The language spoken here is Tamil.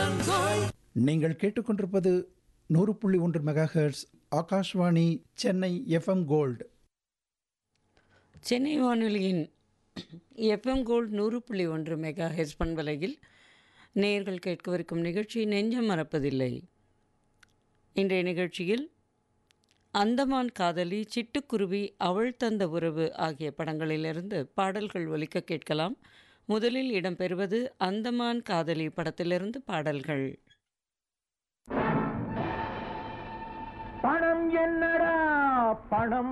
எஃப்எம் கோல்ட் நீங்கள் கேட்டுக்கொண்டிருப்பது நூறு புள்ளி ஒன்று megahertz Akashvani Chennai FM gold Chennai வானொலியின் எஃப்எம் கோல்ட் நூறு புள்ளி ஒன்று மெகா ஹெச் பண்பலையில் நேர்கள் கேட்கவிருக்கும் நிகழ்ச்சி நெஞ்சம் மறப்பதில்லை இன்றைய நிகழ்ச்சியில் அந்தமான் காதலி சிட்டுக்குருவி அவள் தந்த உறவு ஆகிய படங்களிலிருந்து பாடல்கள் ஒலிக்க கேட்கலாம் முதலில் இடம்பெறுவது அந்தமான் காதலி படத்திலிருந்து பாடல்கள் பணம் என்னடா பணம்